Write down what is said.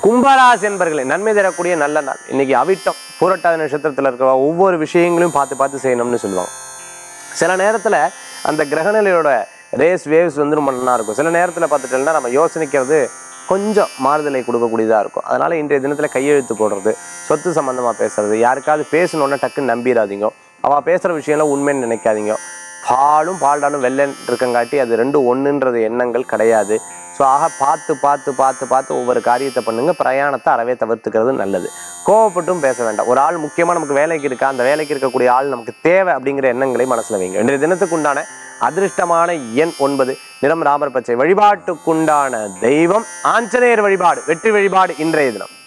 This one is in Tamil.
கும்பராசி என்பர்களே நன்மை தரக்கூடிய நல்ல நாள் இன்னைக்கு அவிட்டம் பூரட்டாத நட்சத்திரத்தில் இருக்கிற ஒவ்வொரு விஷயங்களையும் பார்த்து பார்த்து செய்யணும்னு சொல்லுவாங்க சில நேரத்தில் அந்த கிரகநிலையோட ரேஸ் வேவ்ஸ் வந்து ரொம்ப நல்லா இருக்கும் சில நேரத்தில் பார்த்துட்டோம்னா நம்ம யோசனைக்கிறது கொஞ்சம் மாறுதலை கொடுக்கக்கூடியதாக இருக்கும் அதனால் இன்றைய தினத்தில் கையெழுத்து போடுறது சொத்து சம்மந்தமாக பேசுறது யாருக்காவது பேசணுன்னா டக்குன்னு நம்பிடாதீங்க அவள் பேசுகிற விஷயம்லாம் உண்மைன்னு நினைக்காதீங்க பாலும் பால்டாலும் வெள்ளன் இருக்கங்காட்டி அது ரெண்டும் ஒன்றுன்றது எண்ணங்கள் கிடையாது ஸோ ஆக பார்த்து பார்த்து பார்த்து பார்த்து ஒவ்வொரு காரியத்தை பண்ணுங்க பிரயாணத்தை அறவே தவிர்த்துக்கிறது நல்லது கோவப்பட்டும் பேச வேண்டாம் ஒரு ஆள் முக்கியமாக நமக்கு வேலைக்கு இருக்கா அந்த வேலைக்கு இருக்கக்கூடிய ஆள் நமக்கு தேவை அப்படிங்கிற எண்ணங்களை மனசில் வைங்க இன்றைய தினத்துக்கு உண்டான அதிர்ஷ்டமான எண் ஒன்பது நிறம் ராமர் பச்சை வழிபாட்டுக்குண்டான தெய்வம் ஆஞ்சநேயர் வழிபாடு வெற்றி வழிபாடு இன்றைய தினம்